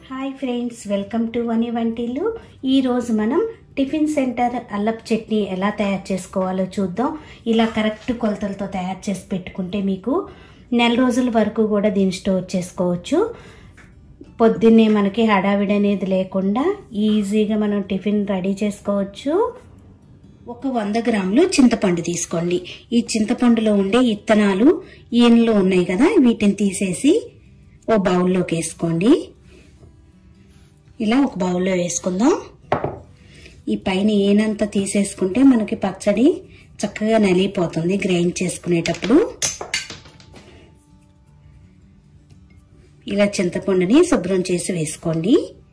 hi friends welcome to వని వంటిల్లు ఈరోజు మనం టిఫిన్ సెంటర్ అల్లపు చట్నీ ఎలా తయారు చేసుకోవాలో చూద్దాం ఇలా కరెక్ట్ కొలతలతో తయారు చేసి పెట్టుకుంటే మీకు నెల రోజుల వరకు కూడా దీన్ని స్టోర్ చేసుకోవచ్చు పొద్దున్నే మనకి హడావిడి అనేది లేకుండా ఈజీగా మనం టిఫిన్ రెడీ చేసుకోవచ్చు ఒక వంద గ్రాములు చింతపండు తీసుకోండి ఈ చింతపండులో ఉండే ఇత్తనాలు ఈయనలో ఉన్నాయి కదా వీటిని తీసేసి ఓ బౌల్లోకి వేసుకోండి ఇలా ఒక బౌల్లో వేసుకుందాం ఈ పైన ఏనంతా తీసేసుకుంటే మనకి పచ్చడి చక్కగా నలిగిపోతుంది గ్రైండ్ చేసుకునేటప్పుడు ఇలా చింతపండుని శుభ్రం చేసి వేసుకోండి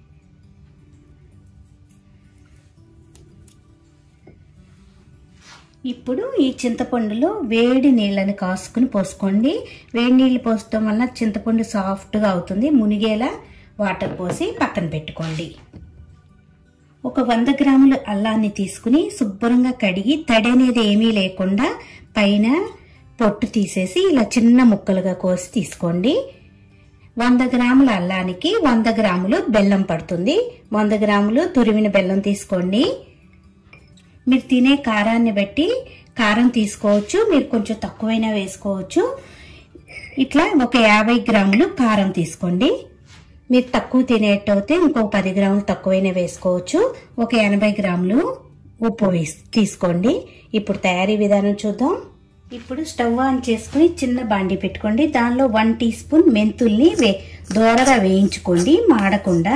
ఇప్పుడు ఈ చింతపండులో వేడి నీళ్ళని కాసుకుని పోసుకోండి వేడి నీళ్ళు పోసడం వల్ల చింతపండు సాఫ్ట్గా అవుతుంది మునిగేలా వాటర్ పోసి పక్కన పెట్టుకోండి ఒక వంద గ్రాములు అల్లాన్ని తీసుకుని శుభ్రంగా కడిగి తడి అనేది ఏమీ లేకుండా పైన పొట్టు తీసేసి ఇలా చిన్న ముక్కలుగా కోసి తీసుకోండి వంద గ్రాముల అల్లానికి వంద గ్రాములు బెల్లం పడుతుంది వంద గ్రాములు తురిమిన బెల్లం తీసుకోండి మీరు తినే కారాన్ని బట్టి కారం తీసుకోవచ్చు మీరు కొంచెం తక్కువైనా వేసుకోవచ్చు ఇట్లా ఒక యాభై గ్రాములు కారం తీసుకోండి మీరు తక్కువ తినేటైతే ఇంకో పది గ్రాములు తక్కువైనా వేసుకోవచ్చు ఒక ఎనభై గ్రాములు ఉప్పు వేసి తీసుకోండి ఇప్పుడు తయారీ విధానం చూద్దాం ఇప్పుడు స్టవ్ ఆన్ చేసుకుని చిన్న బాండి పెట్టుకోండి దానిలో వన్ టీ స్పూన్ మెంతుల్ని వే దోరగా వేయించుకోండి మాడకుండా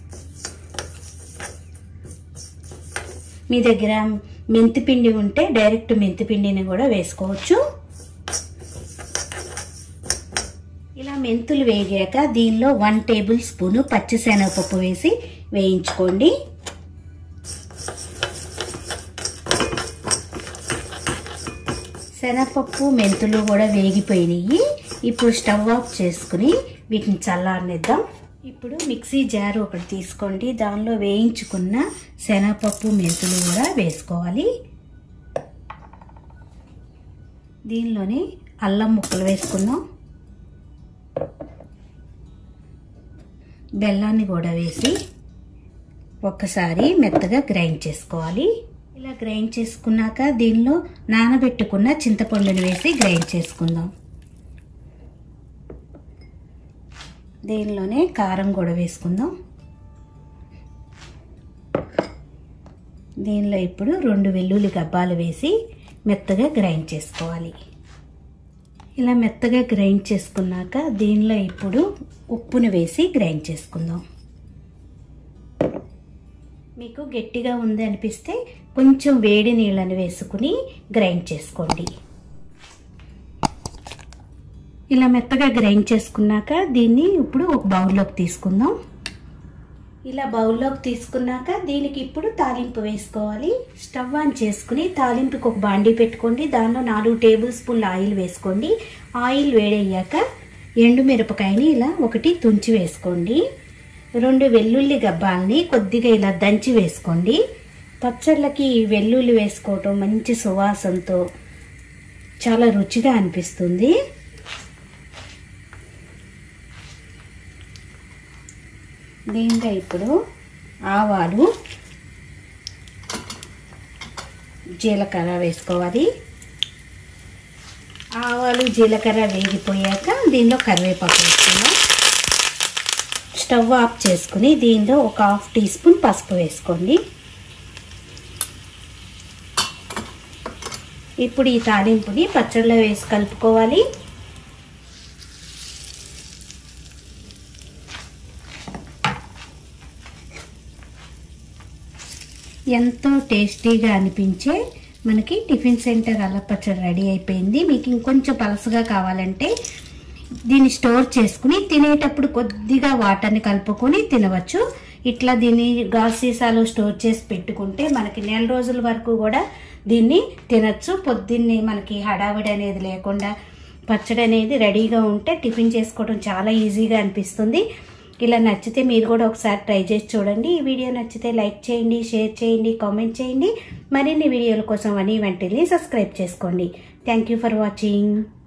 మీ దగ్గర మెంతిపిండి ఉంటే డైరెక్ట్ మెంతిపిండిని కూడా వేసుకోవచ్చు ఇలా మెంతులు వేగాక దీనిలో వన్ టేబుల్ స్పూను పచ్చిశనగపప్పు వేసి వేయించుకోండి శనగపప్పు మెంతులు కూడా వేగిపోయినాయి ఇప్పుడు స్టవ్ ఆఫ్ చేసుకుని వీటిని చల్లారనిద్దాం ఇప్పుడు మిక్సీ జార్ ఒకటి తీసుకోండి దానిలో వేయించుకున్న శనగపప్పు మెంతులు కూడా వేసుకోవాలి దీనిలోని అల్లం ముక్కలు వేసుకుందాం బెల్లాన్ని కూడా వేసి ఒక్కసారి మెత్తగా గ్రైండ్ చేసుకోవాలి ఇలా గ్రైండ్ చేసుకున్నాక దీనిలో నానబెట్టుకున్న చింతపండుని వేసి గ్రైండ్ చేసుకుందాం దీనిలోనే కారం కూడా వేసుకుందాం దీనిలో ఇప్పుడు రెండు వెల్లుల్లి గబ్బాలు వేసి మెత్తగా గ్రైండ్ చేసుకోవాలి ఇలా మెత్తగా గ్రైండ్ చేసుకున్నాక దీనిలో ఇప్పుడు ఉప్పును వేసి గ్రైండ్ చేసుకుందాం మీకు గట్టిగా ఉంది అనిపిస్తే కొంచెం వేడి నీళ్ళని వేసుకుని గ్రైండ్ చేసుకోండి ఇలా మెత్తగా గ్రైండ్ చేసుకున్నాక దీన్ని ఇప్పుడు ఒక బౌల్లోకి తీసుకుందాం ఇలా బౌల్లోకి తీసుకున్నాక దీనికి ఇప్పుడు తాలింపు వేసుకోవాలి స్టవ్ ఆన్ చేసుకుని తాలింపుకి ఒక బాండీ పెట్టుకోండి దానిలో నాలుగు టేబుల్ స్పూన్ల ఆయిల్ వేసుకోండి ఆయిల్ వేడయ్యాక ఎండుమిరపకాయని ఇలా ఒకటి తుంచి వేసుకోండి రెండు వెల్లుల్లి గబ్బాలని కొద్దిగా ఇలా దంచి వేసుకోండి పచ్చళ్ళకి వెల్లుల్లి వేసుకోవటం మంచి సువాసనతో చాలా రుచిగా అనిపిస్తుంది దీంట్లో ఇప్పుడు ఆవాలు జీలకర్ర వేసుకోవాలి ఆవాలు జీలకర్ర వేగిపోయాక దీనిలో కరివేపాకు వేసుకుందాం స్టవ్ ఆఫ్ చేసుకుని దీనిలో ఒక హాఫ్ టీ స్పూన్ పసుపు వేసుకోండి ఇప్పుడు ఈ తాలింపుని పచ్చడిలో వేసి కలుపుకోవాలి ఎంతో టేస్టీగా అనిపించే మనకి టిఫిన్ సెంటర్ అల్లపచ్చడి రెడీ అయిపోయింది మీకు ఇంకొంచెం పలసగా కావాలంటే దీన్ని స్టోర్ చేసుకుని తినేటప్పుడు కొద్దిగా వాటర్ని కలుపుకొని తినవచ్చు ఇట్లా దీన్ని గాజు సీసాలో స్టోర్ చేసి పెట్టుకుంటే మనకి నెల రోజుల వరకు కూడా దీన్ని తినచ్చు పొద్దున్నే మనకి హడావిడి అనేది లేకుండా పచ్చడి అనేది రెడీగా ఉంటే టిఫిన్ చేసుకోవడం చాలా ఈజీగా అనిపిస్తుంది ఇలా నచ్చితే మీరు కూడా ఒకసారి ట్రై చేసి చూడండి ఈ వీడియో నచ్చితే లైక్ చేయండి షేర్ చేయండి కామెంట్ చేయండి మరిన్ని వీడియోల కోసం అని వెంటనే సబ్స్క్రైబ్ చేసుకోండి థ్యాంక్ యూ ఫర్ వాచింగ్